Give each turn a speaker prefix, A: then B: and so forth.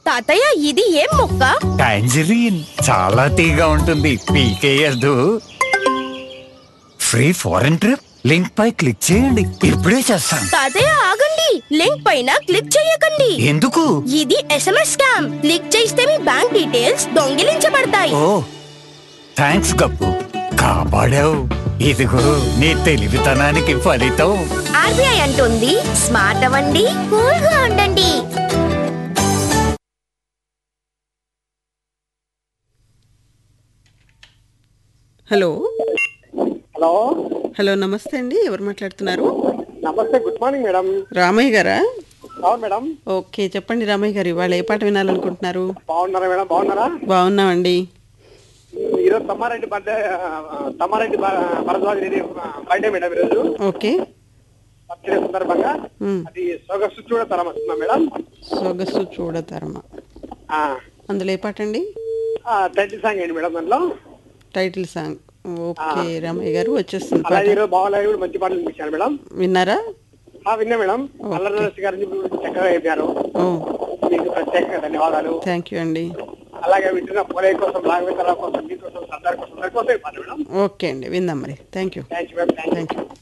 A: తాతయ్య ఇది ఏం మొక్క
B: టాంజరీన్ చాలా తీగా ఉంటుంది పీకేయద్దు ఫ్రీ ఫారెన్ ట్రిప్ లింక్ పై క్లిక్ చేయండి ఇప్పుడే చేస్తాను
A: తాతయ్య ఆగండి లింక్ పైన క్లిక్ చేయకండి
B: ఎందుకు
A: ఇది ఎస్ఎంఎస్ స్కామ్ క్లిక్ చేస్తే మీ బ్యాంక్ డీటెయిల్స్ దొంగిలించబడతాయి
B: ఓ థ్యాంక్స్ గప్పు కాపాడావు ఇదిగో నీ తెలివితనానికి ఫలితం
A: ఆర్బీఐ అంటుంది స్మార్ట్ అవ్వండి కూల్ గా ఉండండి
C: హలో
D: హలో
C: హలో నమస్తే అండి ఎవరు మాట్లాడుతున్నారు
D: నమస్తే గుడ్ మార్నింగ్ మేడం
C: రామయ్య గారా
D: అవును మేడం
C: ఓకే చెప్పండి రామయ్య గారు ఇవాళ ఏ పాట వినాలనుకుంటున్నారు
D: బాగున్నారా మేడం బాగున్నారా
C: బాగున్నామండి
D: ఈరోజు తమ్మారెడ్డి బర్త్డే ఆ, తమ్మారెడ్డి భ- భరద్వాజ్ రెడ్డి బర్త్డే మేడం ఈరోజు
C: ఓకే
D: బర్త్డే సందర్భంగా
C: మ్.
D: అది సొగసు చూడ తరం వస్తుందా మేడం
C: సొగసు చూడతరమ
D: ఆ,
C: అందులో ఏ పాట అండి
D: ఆ, టైటిల్ సాంగ్ ఏంటి మేడం దాంట్లో
C: టైటిల్ సాంగ్ ఓకే రామయ్య గారు వచ్చేస్తుంది
D: అలాగే
C: పాట
D: ఈరోజు బాగులేదు కూడా మంచి పాటలు వినిపించారు మేడం
C: విన్నారా
D: ఆ, విన్నా మేడం అల్లరి నరసి గారిని ఇప్పుడు చక్కగా చెప్పారు
C: ఓ
D: మీకు ప్రత్యేక ధన్యవాదాలు
C: థ్యాంక్ యూ అండి
D: అలాగే వింటున్న పోలే కోసం రాఘవేంద్రరావు కోసం మీ కోసం సర్దార్ కోసం అందరి కోసం ఈ పాట మేడం
C: ఓకే అండి విందాం మరి thank you
D: thank you madam thank you
C: thank you